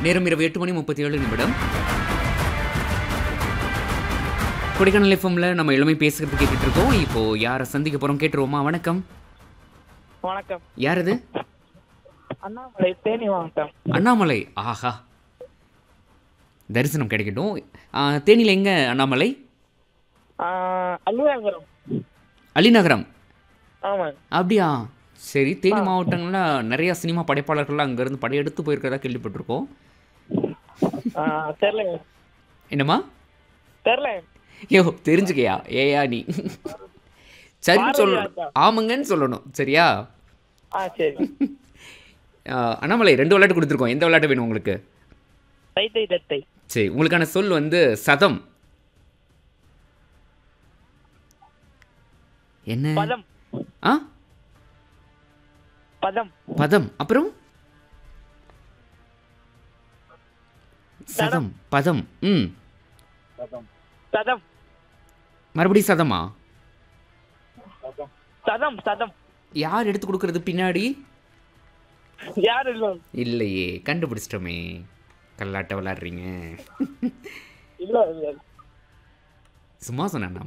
நேரம் இரவு எட்டு மணி முப்பத்தி ஏழு நிமிடம் கொடைக்கானல் எஃப்எம்ல நம்ம இளமை பேசுறது கேட்டுட்டு இருக்கோம் இப்போ யாரை சந்திக்க போறோம் கேட்டுருவோமா வணக்கம் வணக்கம் யார் இது அண்ணாமலை தேனி மாவட்டம் அண்ணாமலை ஆஹா தரிசனம் கிடைக்கட்டும் ஆ, தேனியில் எங்க அண்ணாமலை ஆஹ் அலுவலகரம் அலிநகரம் ஆமாங்க அப்படியா சரி தேனி மாவட்டங்கள்ல நிறைய சினிமா படைப்பாளர்கள்லாம் அங்கேருந்து படையெடுத்து போயிருக்கிறதா கேள்விப்பட்டிருக்கோம் ஆஹ் தெரியலங்க என்னம்மா தெரியல ஐயோ தெரிஞ்சுக்கையா ஏயா நீ சரின்னு சொல்லணும் ஆமாங்கன்னு சொல்லணும் சரியா ஆ சரி ஆ, அண்ணாமலை ரெண்டு விளையாட்டு கொடுத்துருக்கோம் எந்த விளையாட்டு வேணும் உங்களுக்கு தைத்தை தத்தை சரி உங்களுக்கான சொல் வந்து சதம் என்ன பதம் ஆ பதம் பதம் அப்புறம் சதம் பதம் ம் சதம் மறுபடியும் சதமா சதம் சதம் யார் எடுத்து கொடுக்கறது பின்னாடி யார் இல்லை இல்லையே கண்டுபிடிச்சிட்டோமே கல்லாட்ட விளாடுறீங்க இல்லை இல்லை சும்மா சொன்னேன்